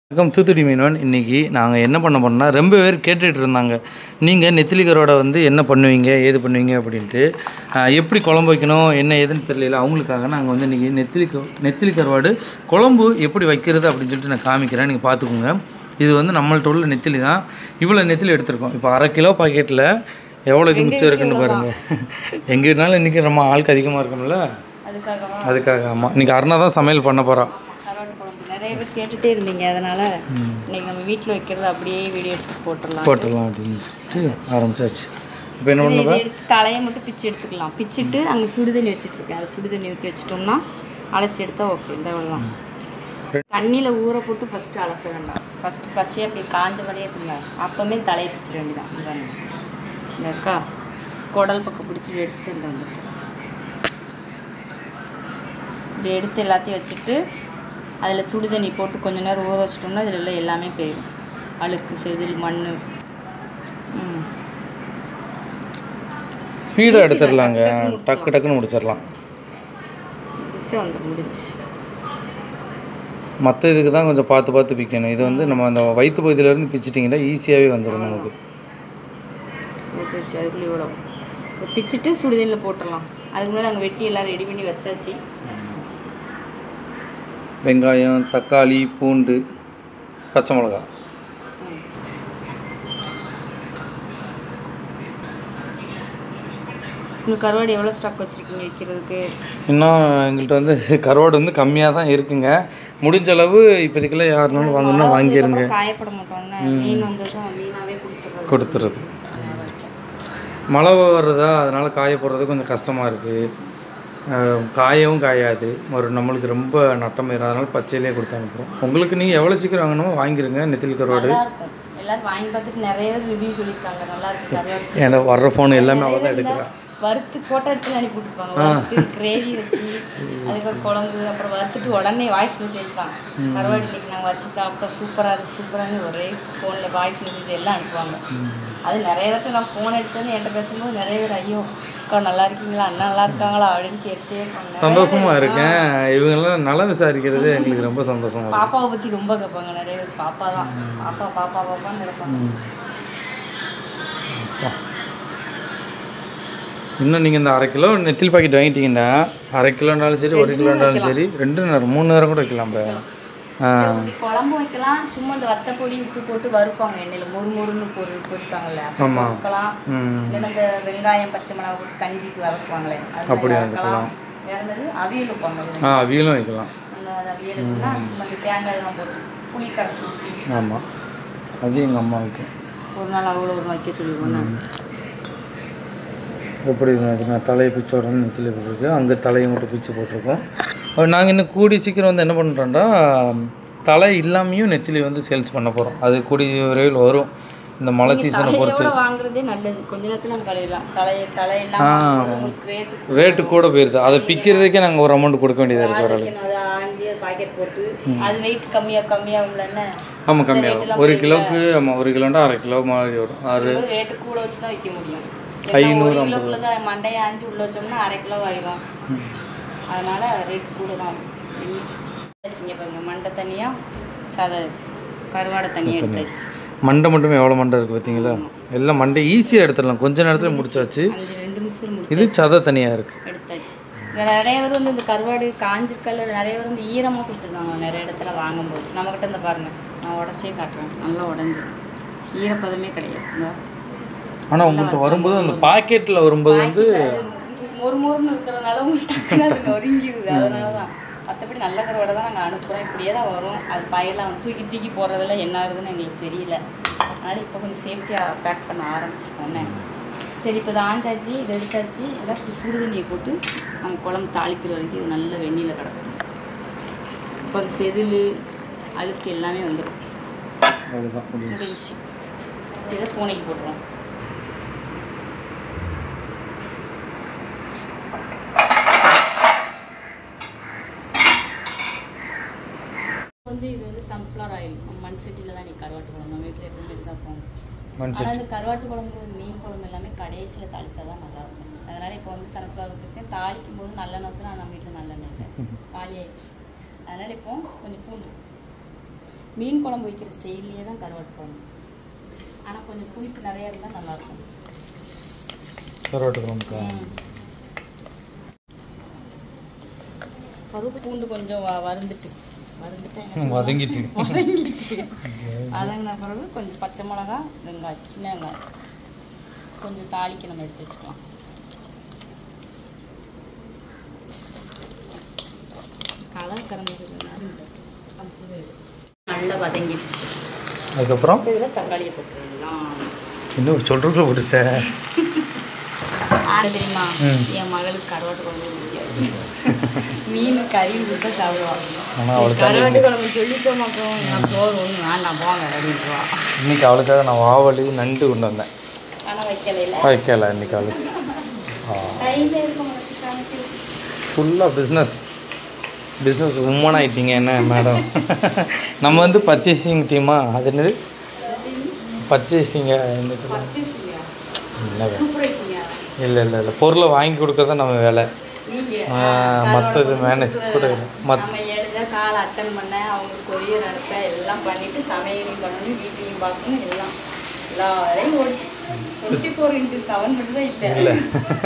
வணக்கம் தூத்துக்குடி மீனவன் இன்றைக்கி நாங்கள் என்ன பண்ண போறோம்னா ரொம்ப பேர் கேட்டுட்டு இருந்தாங்க நீங்கள் நெத்திலி கருவாடை வந்து என்ன பண்ணுவீங்க ஏது பண்ணுவீங்க அப்படின்ட்டு ஆஹ், எப்படி குழம்பு வைக்கணும் என்ன ஏதுன்னு தெரியல அவங்களுக்காக நாங்கள் வந்து இன்றைக்கி நெத்திலி க- நெத்திலி கருவாடு குழம்பு எப்படி வைக்கிறது அப்படின்னு சொல்லிட்டு நான் காமிக்கிறேன் நீங்கள் பார்த்துக்கோங்க இது வந்து நம்மள்ட்ட உள்ள நெத்திலி தான் இவ்வளோ நெத்திலி எடுத்திருக்கோம் இப்போ அரை கிலோ பாக்கெட்டில் எவ்வளோ இது மிச்சம் இருக்குன்னு பாருங்கள் எங்கேனாலும் இன்றைக்கி நம்ம ஆளுக்கு அதிகமாக இருக்கும்ல அதுக்காகவா அதுக்காக ஆமாம் இன்றைக்கி அருணா தான் சமையல் பண்ண போகிறோம் கருவாட்டு குழம்பு நிறைய பேர் கேட்டுட்டே இருந்தீங்க அதனால இன்னைக்கு நம்ம வீட்டில் வைக்கிறது அப்படியே வீடியோ எடுத்து போட்டுடலாம் போட்டுடலாம் அப்படின்னு சொல்லிட்டு ஆரம்பிச்சாச்சு இப்போ என்ன இதை பண்ணுவா எடுத்து தலையை மட்டும் பிச்சு எடுத்துக்கலாம் பிச்சுட்டு அங்கே சுடுதண்ணி வச்சுட்டு இருக்கேன் அதை சுடுதண்ணி ஊற்றி வச்சிட்டோம்னா அலசி எடுத்தால் ஓகே இந்த தான் தண்ணியில் ஊற போட்டு ஃபஸ்ட்டு அலச வேண்டாம் ஃபஸ்ட்டு பச்சையாக அப்படி காஞ்ச மாதிரியே இருக்குங்க அப்போவுமே தலையை பிச்சிட வேண்டியதான் இந்த பாருங்க. இந்த இருக்கா குடல் பக்கம் பிடிச்சி எடுத்து இந்த வந்துட்டு இப்படி எடுத்து எல்லாத்தையும் வச்சுட்டு அதில் சுடுதண்ணி போட்டு கொஞ்ச நேரம் ஊற வச்சிட்டோம்னா இதில் உள்ள எல்லாமே போயிடும் அழுக்கு செதில் மண் ம் ஸ்பீடாக எடுத்துடலாங்க டக்கு டக்குன்னு முடிச்சிடலாம் மிச்சம் வந்து முடிஞ்சு மற்ற இதுக்கு தான் கொஞ்சம் பார்த்து பார்த்து பிக்கணும் இது வந்து நம்ம அந்த வயிற்று பகுதியிலேருந்து பிச்சிட்டிங்கன்னா ஈஸியாகவே வந்துடும் நமக்கு வச்சு வச்சு அதுக்குள்ளே விடும் இதை பிச்சுட்டு சுடுதண்ணியில் போட்டுடலாம் அதுக்கு முன்னாடி நாங்கள் வெட்டி எல்லாம் ரெடி பண்ணி வச்சாச்சு வெங்காயம் தக்காளி பூண்டு பச்சை மிளகா உங்களுக்கு கருவாடு எவ்வளோ ஸ்டாக் வச்சுருக்கீங்க விற்கிறதுக்கு இன்னும் எங்கள்கிட்ட வந்து கருவாடு வந்து கம்மியாக தான் இருக்குங்க முடிஞ்ச அளவு இப்போதைக்கெல்லாம் யாருனாலும் வாங்கணும்னா வாங்கிடுங்க காயப்பட மாட்டோம்னா மீன் வந்ததும் மீனாகவே கொடுத்துட்றோம் கொடுத்துறது மழை வர்றதா அதனால் காய போடுறது கொஞ்சம் கஷ்டமாக இருக்குது காயவும் காயாது ஒரு நம்மளுக்கு ரொம்ப நட்டமாயிரும் அதனால் பச்சையிலே கொடுத்து அனுப்புகிறோம் உங்களுக்கு நீங்கள் எவ்வளோ சீக்கிரம் வாங்கணுமோ வாங்கிடுங்க நெத்திலி கருவாடு நல்லா இருக்கும் எல்லாரும் வாங்கி பார்த்துட்டு நிறைய பேர் ரிவ்யூ சொல்லியிருக்காங்க நல்லா இருக்கு கருவாடு ஏன்னா வர்ற ஃபோன் எல்லாமே அவள் தான் எடுக்கிறேன் வறுத்து ஃபோட்டோ எடுத்து அனுப்பி விட்டுருப்பாங்க வறுத்து கிரேவி வச்சு அதுக்கப்புறம் குழம்பு அப்புறம் வறுத்துட்டு உடனே வாய்ஸ் மெசேஜ் தான் கருவாடு இன்னைக்கு நாங்கள் வச்சு சாப்பிட்டோம் சூப்பராக இருக்கு சூப்பராக ஒரே ஃபோனில் வாய்ஸ் மெசேஜ் எல்லாம் அனுப்புவாங்க அது நிறைய இடத்துல நான் ஃபோன் எடுத்தேன்னு என்கிட்ட பேசும்போது நிறைய பேர் ஐயோ அக்கா நல்லா இருக்கீங்களா அண்ணா நல்லா இருக்காங்களா அப்படின்னு கேட்டே இருப்பாங்க சந்தோஷமா இருக்கேன் இவங்கெல்லாம் நலம் விசாரிக்கிறது எங்களுக்கு ரொம்ப சந்தோஷமா இருக்கு பாப்பாவை பற்றி ரொம்ப கேட்பாங்க நிறைய பேர் பாப்பா தான் பாப்பா பாப்பா பாப்பான்னு நினைப்பாங்க இன்னும் நீங்கள் இந்த அரை கிலோ நெத்திலி பாக்கெட் வாங்கிட்டீங்கன்னா அரை கிலோனாலும் சரி ஒரு கிலோனாலும் சரி ரெண்டு நேரம் மூணு நேரம் கூட வைக்கலாம் இப்போ ஆ இப்படி குழம்பு வைக்கலாம் சும்மா இந்த வத்தப்பொடி உப்பு போட்டு வறுப்பாங்க எண்ணெயில் மொறு மொறுன்னு பொருள் பொரிப்பாங்கல்ல அப்படி ஆமா. வறுக்கலாம் ம் இல்லைன்னா இந்த வெங்காயம் பச்சை மிளகா போட்டு கஞ்சிக்கு வறுப்பாங்களே அது அப்படி வறுக்கலாம் வேற என்னது அவியல் வைப்பாங்க ஆ அவியலும் வைக்கலாம் அந்த அவியலுக்குன்னா சும்மா இந்த தேங்காய் எல்லாம் போட்டு புளி கரைச்சி ஊற்றி ஆமாம் அது எங்கள் அம்மா வைக்கும் ஒரு நாள் அவ்வளோ ஒரு வைக்க சொல்லிடுவோம் நான் எப்படி இருக்கு? நான் தலையை பிச்சு உடனே நெத்திலி போட்டிருக்கு அங்கே தலையை மட்டும் பிச்சு போட்டிருக்கோம் நாங்கள் இன்னும் கூடி சீக்கிரம் வந்து என்ன பண்ணுறோம்னா தலை இல்லாமையும் நெத்திலி வந்து சேல்ஸ் பண்ண போகிறோம் அது கூடிய விரைவில் வரும் இந்த மழை சீசனை பொறுத்து தலையோட வாங்குறதே நல்லது கொஞ்ச நேரத்துல நம்ம கழுவிடலாம் தலையை தலையெல்லாம் வாங்கும்போது உங்களுக்கு ரேட்டு ரேட்டு கூட போயிடுது அதை பிக்கிறதுக்கே நாங்கள் ஒரு அமௌண்ட் கொடுக்க வேண்டியதாக இருக்குது ஒரு ஆள் வைக்கணும் அதை ஆஞ்சி பாக்கெட் போட்டு அது வெயிட் கம்மியாக கம்மியாகும்ல என்ன ஆமாம் கம்மியாகும் ஒரு கிலோவுக்கு ஆமாம் ஒரு கிலோண்டா அரை கிலோ மாதிரி வரும் ஆறு ரேட்டு கூட வச்சு தான் விற்க முடியும் இல்லைன்னா ஒரு கிலோக்குள்ள தான் மண்டையை ஆஞ்சி உள்ள வச்சோம்னா அரை கிலோ ஆயிரும் அதனால ரேட் கூட தான் வச்சுங்க பாருங்க மண்டை தனியாக சாத கருவாடை தனியாக எடுத்தாச்சு மண்டை மட்டுமே எவ்வளோ மண்டை இருக்குது பார்த்தீங்களா எல்லாம் மண்டை ஈஸியாக எடுத்துடலாம் கொஞ்ச நேரத்தில் முடிச்சாச்சு அஞ்சு ரெண்டு நிமிஷம் முடிச்சு இது சதை தனியாக இருக்குது எடுத்தாச்சு இங்க நிறைய பேர் வந்து இந்த கருவாடு காஞ்சிருக்கல்ல நிறைய பேர் வந்து ஈரமாக கொடுத்துருக்காங்க நிறைய இடத்துல வாங்கும்போது நம்மக்கிட்ட இந்த பாருங்க நான் உடச்சே காட்டுறேன் நல்லா உடஞ்சி ஈரப்பதமே கிடையாது இந்த ஆனால் உங்கள்கிட்ட வரும்போது அந்த பாக்கெட்டில் வரும்போது வந்து அது மொறு மொறுன்னு இருக்கிறதுனால உங்களுக்கு டக்குனு அது நொறுங்கிடுது அதனால தான் மற்றபடி நல்ல கருவாடை தான் நாங்கள் அனுப்புகிறோம் இப்படியே தான் வரும் அது பையெல்லாம் வந்து தூக்கி தூக்கி போடுறதுல என்ன ஆகுதுன்னு எங்களுக்கு தெரியல அதனால் இப்போ கொஞ்சம் சேஃப்டியாக பேக் பண்ண ஆரம்பிச்சிருக்கோன்னே சரி இப்போ இதை ஆஞ்சாச்சு இதை எடுத்தாச்சு இதை சுடு தண்ணியை போட்டு நம்ம குழம்பு தாளிக்கிற வரைக்கும் இது நல்ல வெந்நியில் கிடக்கும் இப்போ அந்த செதில் அழுக்கு எல்லாமே வந்துடும் அதுதான் முடியும். முடிஞ்சு இதை பூனைக்கு போட்டுருவோம் வந்து இது வந்து சன்ஃப்ளவர் ஆயில் மண் சட்டியில் தான் நீ கருவாட்டு குழம்பு நம்ம வீட்டில் எப்பவுமே தான் போகும் மண் ஆனால் இந்த கருவாட்டு குழம்பு மீன் குழம்பு எல்லாமே கடைசியில் தாளிச்சா தான் நல்லா இருக்கும் அதனால இப்போ வந்து சன்ஃப்ளவர் ஊற்றிருக்கேன் தாளிக்கும் போது நல்லெண்ணெய் ஊற்றினா நம்ம வீட்டில் நல்லெண்ணெய் இல்லை காலி ஆயிடுச்சு அதனால் இப்போ கொஞ்சம் பூண்டு மீன் குழம்பு வைக்கிற ஸ்டைல்லையே தான் கருவாட்டு குழம்பு ஆனால் கொஞ்சம் புளிப்பு நிறையா இருந்தால் நல்லாயிருக்கும் கருவாட்டு குழம்புக்கா கருப்பு பூண்டு கொஞ்சம் வ- வறுந்துட்டு வறுந்துட்டு என்ன ம், வதங்கிட்டு வதங்கிட்டு வதங்கின பிறகு கொஞ்சம் பச்சை மிளகா வெங்காயம் சின்ன வெங்காயம் கொஞ்சம் தாளிக்கு நம்ம எடுத்து வச்சுக்கலாம் கலர் கறந்துருக்கனால நல்லா வதங்கிடுச்சு அதுக்கப்புறம் இதில் தக்காளியை போட்டுடலாம் இன்னும் சொல்கிறதுக்குள்ள போட்டுட்டேன் ஆறு தெரியுமா ம். என் மகளுக்கு கருவாட்டு குழம்பு பிடிக்காது மீன் கறி விட்டு சாப்பிடுவாங்க ஆனா அவளுக்கு கருவாட்டு குழம்பு சொல்லிட்டே மாட்டோம் நான் சோறு ஒன்று வேண்டாம் போங்க அப்படின்ட்டுவா இன்னைக்கு அவளுக்காக நான் வாவலி நண்டு கொண்டு வந்தேன் ஆனால் வைக்கலையில வைக்கல இன்னைக்கு அவளுக்கு கையில் இருக்க மாட்டேன் சமைச்சு ஃபுல்லாக பிஸ்னஸ் பிஸ்னஸ் உம்மன் ஆயிட்டீங்க என்ன மேடம் நம்ம வந்து பர்ச்சேசிங் டீமா அது என்னது பர்ச்சேசிங்க என்ன சொல்ல பர்ச்சேசிங்கா இல்லை சூப்பரைசிங்கா இல்லை இல்லை இல்லை பொருளை வாங்கி கொடுக்கறது நம்ம வேலை நீங்கள் மற்றது மேனேஜ் கூட இல்லை மத் நம்ம எழுத காலை அட்டன் பண்ண அவங்க கொரியர் அனுப்ப எல்லாம் பண்ணிட்டு சமையலையும் பண்ணணும் வீட்டையும் பார்க்கணும் எல்லாம் எல்லா வேலையும் ஓடி டுவெண்ட்டி ஃபோர் இன்ட்டு செவன் மட்டும் தான் இல்லை இல்லை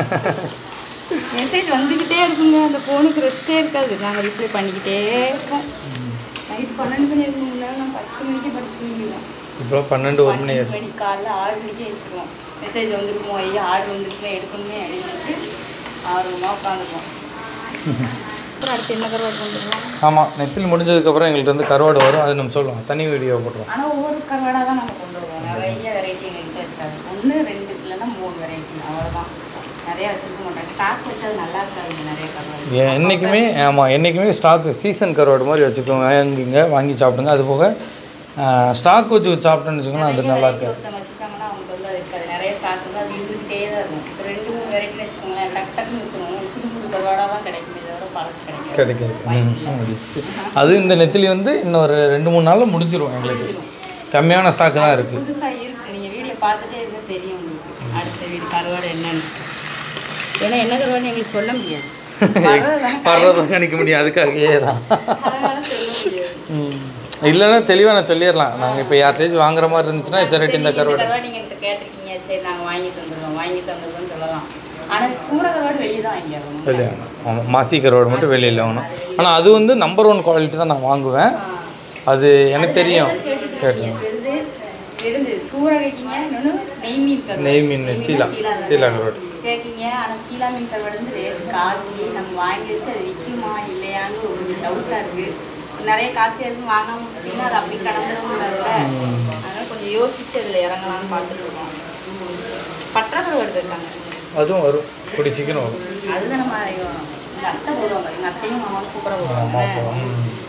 மெசேஜ் வந்துக்கிட்டே இருக்குங்க அந்த ஃபோனுக்கு ரெஸ்ட்டே இருக்காது நாங்கள் ரிப்ளை பண்ணிக்கிட்டே இருப்போம் நைட் பன்னெண்டு மணி இருக்கும் முன்னாடி நான் பத்து மணிக்கு படுத்து தூங்கிடுவோம் இப்போ பன்னெண்டு ஒரு மணி பன்னெண்டு மணி காலைல ஆறு மணிக்கே எழுச்சிருவோம் மெசேஜ் வந்துருக்குமோ ஐயா ஆர்டர் வந்துருக்குமே எடுக்கணுமே அப்படின்னு ஆர்வமாக உட்காந்துருவோம் அப்புறம் அடுத்து என்ன கருவாடு வந்துடுவோம் ஆமாம் நெத்தில் முடிஞ்சதுக்கப்புறம் எங்கள்கிட்ட வந்து கருவாடு வரும் அது நம்ம சொல்லுவோம் தனி வீடியோ போட்டுருவோம் ஆனால் ஒவ்வொரு கருவாடாக தான் நம்ம கொண்டு வருவோம் நிறைய வெரைட்டி எங்கள்கிட்ட இருக்காது ஒன்று ரெண்டு இல்லைன்னா மூணு வெரைட்டி அவ்வளோதான் நிறைய வச்சுருக்க மாட்டேன் ஸ்டாக் வச்சது நல்லா இருக்காதுங்க நிறைய கருவாடு ஏ- என்றைக்குமே ஆமாம் என்றைக்குமே ஸ்டாக்கு சீசன் கருவாடு மாதிரி வச்சுக்கோங்க வாங்கிங்க வாங்கி சாப்பிடுங்க அது போக ஸ்டாக் வச்சு சாப்பிட்டோன்னு வச்சுக்கோங்களேன் அது நல்லா இருக்காது ஒருத்தவங்க வச்சுருக்காங்கன்னா அவங்களுக்கு வந்து அது இருக்காது நிறைய ஸ்டாக் வந்து அது இருந்துகிட்டே தான் இருக்கும் இப்போ ரெண்டு மூணு வெரைட்டி வச்சுக்கோங்களேன் டக்கு டக்குன்னு விற்றுருவோம் புது புது கருவாடாக தான் கிடைக்குமே தவிர பழசு கிடைக்கும் கிடைக்காது ம், முடிஞ்சுச்சு. அது இந்த நெத்திலி வந்து இன்னொரு ரெண்டு மூணு நாளில் முடிஞ்சிரும் எங்களுக்கு கம்மியான ஸ்டாக்கு தான் இருக்குது புதுசாக இருக்கு நீங்கள் வீடியோ பார்த்துட்டே இருந்தால் தெரியும் உங்களுக்கு அடுத்த வீடு கருவாடு என்னன்னு ஏன்னா என்ன கருவாடு எங்களுக்கு சொல்ல முடியாது வர்றதுதான் வர்றதை கணிக்க முடியும் அதுக்காகவே தான் அதனால சொல்ல முடியாது ம். இல்லைன்னா தெளிவாக நான் சொல்லிடலாம் நாங்கள் இப்போ யார்கிட்டயாச்சும் வாங்குற மாதிரி இருந்துச்சுன்னா சரி இந்த இந்த கருவாடு கருவாடு நீங்கள் என்கிட்ட கேட்டிருக்கீங்க சரி நாங்கள் வாங்கி தந்துடுவோம் வாங்கி தந்துடுவோம்னு சொல்லலாம் ஆனால் சூற கருவாடு வெளியே தான் வாங்கி ஆகணும் வெளியே ஆமாம் மாசி கருவாடு மட்டும் வெளியில் வாங்கணும் ஆனால் அது வந்து நம்பர் ஒன் குவாலிட்டி தான் நான் வாங்குவேன் அது எனக்கு தெரியும் கேட்டேன் இருந்து இருந்து சூற வைக்கிங்க இன்னொன்று நெய் மீன் கருவாடு நெய் மீன் சீலா சீலா கருவாடு கேட்கீங்க ஆனால் சீலா மீன் கருவாடு வந்து ரேட் காஸ்ட்லி நம்ம வாங்கி வச்சு அது விற்குமா இல்லையான்னு ஒரு கொஞ்சம் டவுட்டாக இருக்குது நிறைய காசு எதுவும் வாங்காம விட்டீங்கன்னா அது அப்படி கடந்துடும் கூடாதுல்ல அதனால் கொஞ்சம் யோசிச்சு அதில் இறங்கலாம்னு பார்த்துட்டு இருக்கோம் பற்ற கருவாடு இருக்காங்க அதுவும் வரும் கூடி சீக்கிரம் வரும் அதுதான் நம்ம எங்கள் அத்தை போடுவாங்க எங்கள் அத்தையும் மாமாவும் சூப்பராக ஆமாம் போடுவாங்க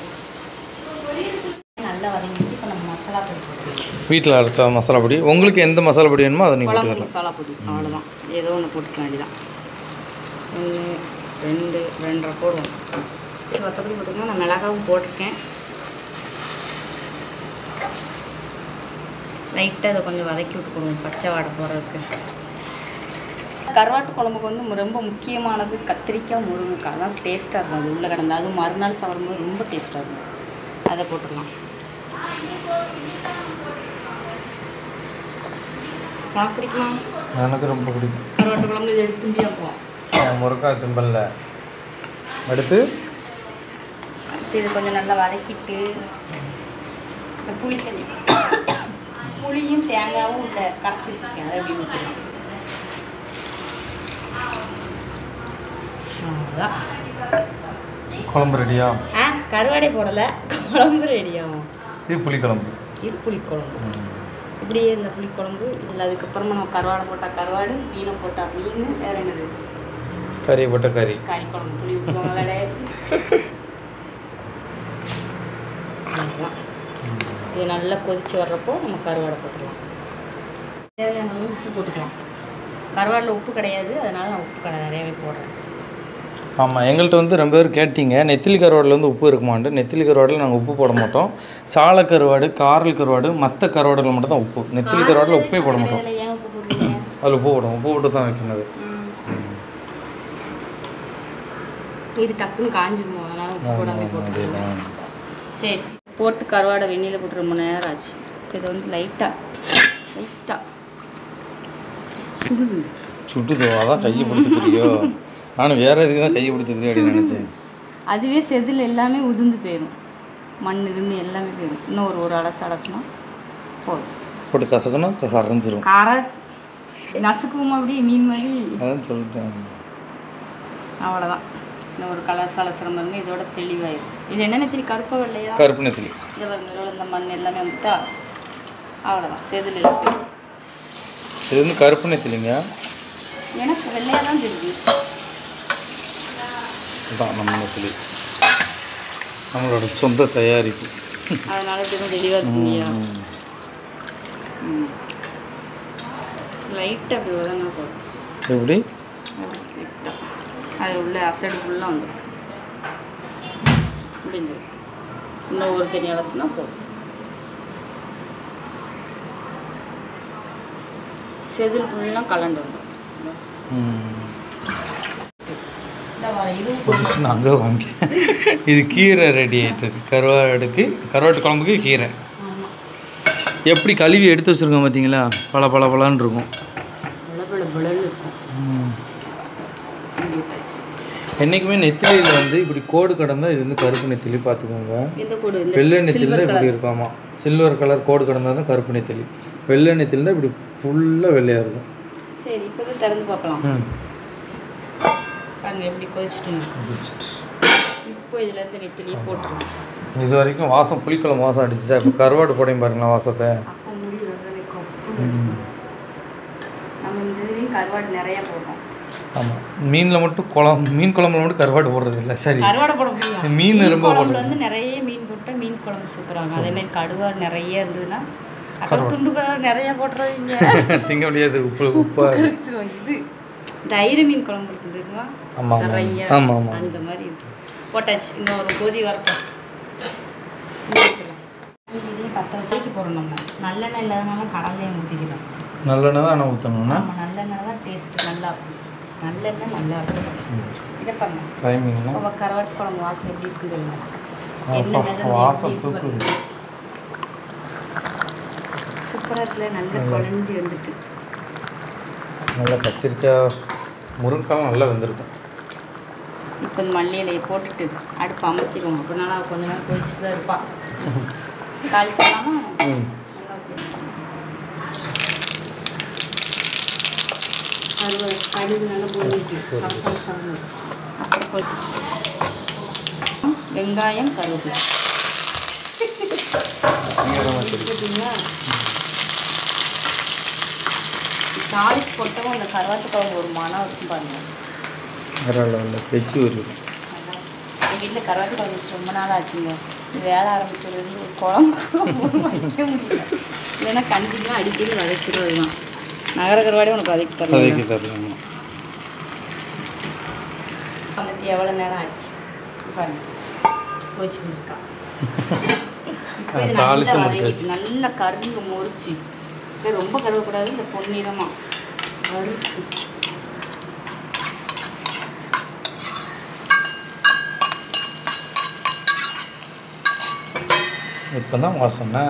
அப்போ நல்லா வதங்கிச்சு இப்போ நம்ம மசாலா பொடி போட்டுக்கலாம் வீட்டில் அரைச்ச மசாலா பொடி உங்களுக்கு எந்த மசாலா பொடி வேணுமோ அதை நீங்கள் குழம்பு போட்டுக்கலாம் மசாலா பொடி அவ்வளோதான் ஏதோ ஒன்று போட்டுக்க வேண்டியதான் ஒன்று ரெண்டு ரெண்டரை போடுவோம் மற்றபடி போட்டுக்கணும் நான் மிளகாவும் போட்டிருக்கேன் லைட்டாக அதை கொஞ்சம் வதக்கி விட்டுக்கணும் பச்சை வாடை போகிறதுக்கு கருவாட்டு குழம்புக்கு வந்து ரொம்ப முக்கியமானது கத்திரிக்காய் முருங்கைக்காய் தான் டேஸ்ட்டாக இருக்கும் அது உள்ளே கிடந்தா அதுவும் மறுநாள் சாப்பிடும்போது ரொம்ப டேஸ்ட்டாக இருக்கும் அதை போட்டுக்கலாம் உனக்கு பிடிக்குமா எனக்கு ரொம்ப பிடிக்கும் கருவாட்டு குழம்பு இது எடுத்து துண்டியாக போவோம் என் முருங்காய் திம்பல்ல அடுத்து அடுத்து இது கொஞ்சம் நல்லா வதக்கிட்டு இந்த புளி தண்ணி புளியும் தேங்காயும் இல்லை கரைச்சி வச்சுருக்கேன் அதை எப்படி ஊற்றிக்கலாம் அவ்வளோதான் குழம்பு ரெடியா ஆ கருவாடை போடலை குழம்பு ரெடியாகும் இது புளிக்குழம்பு இது புளிக்குழம்பு இப்படியே இந்த புளிக்குழம்பு இதில் அதுக்கப்புறமா நம்ம கருவாடை போட்டால் கருவாடு மீனை போட்டால் மீன் வேற என்னது கறி போட்ட கறி கறி குழம்பு புளி ஊற்றுவாங்களே அவ்வளோதான் இது நல்லா கொதிச்சு வர்றப்போ நம்ம கருவாடை போட்டுக்கலாம் தேவையான அளவு உப்பு போட்டுக்கலாம் கருவாடில் உப்பு கிடையாது அதனால நான் உப்பு கடை நிறையவே போடுறேன் ஆமாம் எங்கள்கிட்ட வந்து ரொம்ப பேர் கேட்டீங்க நெத்திலி கருவாடில் வந்து உப்பு இருக்குமான்ட்டு நெத்திலி கருவாடில் நாங்கள் உப்பு போட மாட்டோம் சால கருவாடு காரல் கருவாடு மற்ற கருவாடுகள் மட்டும் தான் உப்பு நெத்திலி கருவாடில் உப்பே போட மாட்டோம் இதில் ஏன் உப்பு போடுறீங்க அதில் உப்பு போடும் உப்பு போட்டு தான் வைக்கணும் அது இது டக்குன்னு காஞ்சிருமோ அதனால உப்பு போடாமல் போட்டுக்கலாம் சரி போட்டு கருவாடை வெந்நியில் போட்டு ரொம்ப நேரம் ஆச்சு இது வந்து லைட்டாக லைட்டாக சுடுது சுட்டுதோ அதான் கையை பிடித்துக்கிறியோ நானும் வேற எதுக்கு தான் கையை பிடித்துக்கிறியோ அப்படின்னு நினச்சேன் அதுவே செதில் எல்லாமே உதிர்ந்து போயிடும் மண் இருந்து எல்லாமே போயிடும் இன்னும் ஒரு ஒரு அலசு அலசுனா போதும் போட்டு கசக்கணும் க- கரைஞ்சிரும் கார நசுக்குவோமா அப்படியே மீன் மாதிரி அதான் சொல்லிட்டேன் அவ்வளோதான் இன்னும் ஒரு கலர் சலசர பாருங்க இதோட தெளிவாயிடும் இது என்னென்ன தெளி கருப்பா வெள்ளையா கருப்பு நெத்திலி இதை பாருங்க இதோட இந்த மண் எல்லாமே வந்துட்டா அவ்வளோதான் செதில் எல்லாம் போயிடும். இது வந்து கருப்பு நெத்திலிங்க எனக்கு வெள்ளையாக தான் தெரியுது இதுதான் நம்ம நெத்திலி நம்மளோட சொந்த தயாரிப்பு அதனால இப்படி தான் தெளிவாக இருக்குங்கய்யா லைட்டாக அப்படி உதங்க போதும் எப்படி லைட்டாக அது உள்ள அசடு ஃபுல்லாக வந்துடும் முடிஞ்சது இன்னும் ஒரு தனி அலசுனா போதும் செதில் ஃபுல்லாக கலண்டு வந்துடும் இந்த வர இது புதுசு நான் அங்கே வாங்கி இது கீரை ரெடி ஆகிட்டு இருக்கு கருவாடுக்கு கருவாட்டு குழம்புக்கு கீரை ஆமாம் எப்படி கழுவி எடுத்து வச்சுருக்கோம் பார்த்தீங்களா பல பல பலன்னு இருக்கும் பிள பிள பிளன்னு இருக்கும் இப்படி விட்டாச்சு. என்றைக்குமே நெத்திலியில் வந்து இப்படி கோடு கடந்தா இது வந்து கருப்பு நெத்திலி பார்த்துக்கோங்க எந்த கூடு இந்த வெள்ளை நெத்திலியில் இப்படி இருக்கும் ஆமாம் சில்வர் கலர் கோடு கடந்தா தான் கருப்பு நெத்திலி வெள்ளை நெத்திலியில் இப்படி ஃபுல்லாக வெள்ளையாக இருக்கும் சரி இப்போ தான் திறந்து பார்க்கலாம் ம் பாருங்க எப்படி கொதிச்சுட்டு இருக்கு. இப்போ இதில் இருந்து நெத்திலியே போட்டுருவோம் இது வரைக்கும் வாசம் புளிக்குழம்பு வாசம் அடிச்சுச்சா இப்போ கருவாடு போடையும் பாருங்களா வாசத்தை அப்போ முடிவு நம்ம இந்த இதுலேயும் கருவாடு நிறைய போட்டோம் ஆமாம் மீனில் மட்டும் குழம்பு மீன் குழம்புல மட்டும் கருவாடு போடுறது இல்லை சரி கருவாடை போட முடியும் மீன் ரொம்ப குழம்புல வந்து நிறைய மீன் போட்டால் மீன் குழம்பு சூப்பராகும் அதே மாதிரி கடுவாடு நிறைய இருந்ததுன்னா அப்புறம் துண்டு கருவாடு நிறைய போட்டுறதுங்க திங்க முடியாது உப்பு உப்பா கரைச்சிரும் இது தைரிய மீன் குழம்பு இருக்குது இதுவா ஆமாம் ஆமாம் நிறைய ஆமாம் ஆமாம் அந்த மாதிரி இருக்கு போட்டாச்சு இன்னும் ஒரு கொதி வரட்டும் முடிச்சிடலாம். இதையும் பற்ற வச்சு போகிறோம் நம்ம நல்லெண்ணெய் இல்லாதனால கடல்லையே ஊற்றிக்கிறோம் நல்லெண்ணெய் தான் ஆனால் ஊற்றணும்னா நம்ம நல்லெண்ணெய் தான் டேஸ்ட் நல்லா இருக்கும் நல்லெண்ணெய் நல்லா இருக்கும் இதை பாருங்க டைமிங்னா இப்போ கருவாட்டு குழம்பு வாசம் எப்படி இருக்குன்னு சொல்லுங்க அப்பா, எண்ணெய் மிதந்து வாசம் எப்படி இருக்கு தூக்குது சூப்பராக இருக்குல்ல நல்லா குழஞ்சி வந்துட்டு நல்லா கத்திரிக்காய் முருங்கைக்காய் நல்லா வெந்திருக்கும் இப்போ இந்த மல்லி இலையை போட்டுட்டு அடுப்பு அமர்த்திடுவோம் அப்படினால அவள் கொஞ்ச நேரம் கொதிச்சுட்டு தான் இருப்பாள் தாளிச்சிடலாமா ம் கருவ கடுகு நல்லா பொரிஞ்சிட்டு சவசவசவன்னு அப்புறம் கொதிச்சு வெங்காயம் கருவேப்பிலை பார்த்தீங்களா தாளிச்சு போட்டவும் அந்த கருவாட்டு குழம்பு ஒரு மனம் இருக்கும் பாருங்க வேற லெவலில் வெஜ்ஜு ஒரு எங்கள் வீட்டில் கருவாட்டு குழம்பு வச்சு ரொம்ப நாள் ஆச்சுங்க இது வேலை ஆரம்பிச்சதுலேருந்து ஒரு குழம்பு கூட வைக்க முடியல இல்லைன்னா கண்டிப்பாக அடிக்கடி வதக்கிடுறது தான் நகர கருவாடே உனக்கு வதக்கி தரலாம் வதக்கி தரலாம் சமைத்து எவ்வளோ நேரம் ஆச்சு பாருங்க கோச்சு இருக்கா இப்போ இது தாளிச்சு நல்லா முடிச்சாச்சு. வதக்கிட்டு நல்லா கரும்பு முறிச்சு இது ரொம்ப கருவக்கூடாது இந்த பொன்னிறமா வறுத்து இப்போ தான் வாசம்னா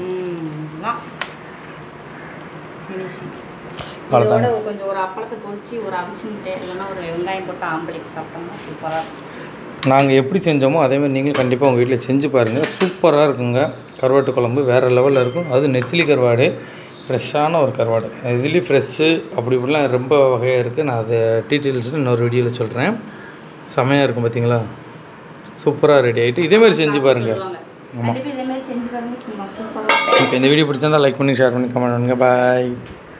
ஃபினிஷிங் அவ்வளோதாங்க. இதோட கொஞ்சம் ஒரு அப்பளத்தை பொரிச்சு ஒரு அவிச்சு முட்டை இல்லைன்னா ஒரு வெங்காயம் போட்டு ஆம்பளைக்கு சாப்பிட்டோம்னா சூப்பராக இருக்கும் நாங்கள் எப்படி செஞ்சோமோ அதேமாதிரி நீங்களும் கண்டிப்பாக உங்கள் வீட்டில் செஞ்சு பாருங்கள் சூப்பராக இருக்குங்க கருவாட்டு குழம்பு வேறு லெவலில் இருக்கும் அது நெத்திலி கருவாடு ஃப்ரெஷ்ஷான ஒரு கருவாடு இதுலேயும் ஃப்ரெஷ்ஷு அப்படி இப்படிலாம் ரொம்ப வகையாக இருக்குது நான் அதை டீட்டெயில்ஸ் இன்னொரு வீடியோவில் சொல்கிறேன் செமையாக இருக்கும் பார்த்தீங்களா சூப்பராக ரெடி ஆகிட்டு இதே மாதிரி செஞ்சு பாருங்கள் சொல்லுவாங்க கண்டிப்பாக இதே மாதிரி செஞ்சு பாருங்க சும்மா சூப்பராக இப்போ இந்த வீடியோ பிடிச்சிருந்தா லைக் பண்ணி ஷேர் பண்ணி கமெண்ட் பண்ணுங்கள் பாய்